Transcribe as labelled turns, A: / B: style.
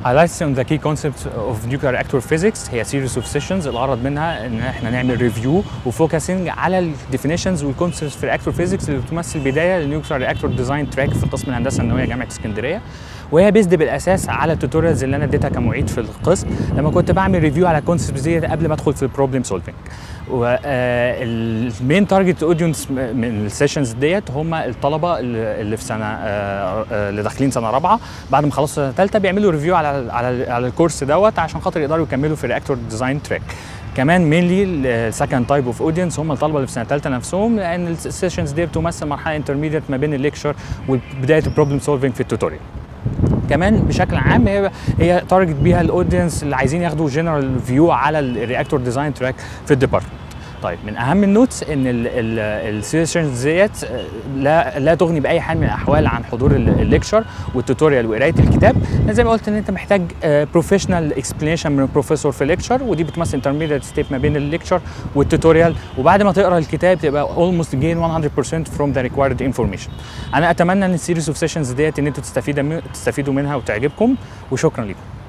A: highlights on the key concepts of nuclear reactor physics هي series of sessions الغرض منها ان احنا نعمل ريفيو وفوكسنج على الديفينيشنز والكونسبتس في reactor physics اللي بتمثل بدايه للنيوكلير رياكتور ديزاين تراك في قسم الهندسه النوويه جامعه اسكندريه وهي بيزد بالاساس على التوتوريالز اللي انا اديتها كمعيد في القسم لما كنت بعمل ريفيو على الكونسبتس دي قبل ما ادخل في البروبلم سولفنج والمين تارجت اودينس من السيشنز ديت هم الطلبه اللي في سنه اللي داخلين سنه رابعه بعد ما خلصوا سنه ثالثه بيعملوا ريفيو على على على الكورس دوت عشان خاطر يقدروا يكملوا في رياكتور ديزاين تراك كمان مينلي السكند تايب اوف اودينس هم الطلبه اللي في سنه ثالثه نفسهم لان السيشنز دي بتمثل مرحله انترميديت ما بين الليكشر وبدايه البروبلم سولفنج في التوتوريال كمان بشكل عام هي هي تارجت بيها الاودينس اللي عايزين ياخدوا جنرال فيو على الرياكتور ديزاين تراك في الديبارتمنت طيب من اهم النوتس ان السيشنز ديت لا لا تغني باي حال من الاحوال عن حضور الليكشر والتوتوريال وقرايه الكتاب زي ما قلت ان انت محتاج بروفيشنال اكسبلانيشن من البروفيسور في الليكشر ودي بتمثل انترميديت ستيب ما بين الليكشر والتوتوريال وبعد ما تقرا الكتاب تبقى almost gain 100% from the required information انا اتمنى ان السيريز اوف سيشنز ديت ان انتوا تستفيدوا تستفيدوا منها وتعجبكم وشكرا لكم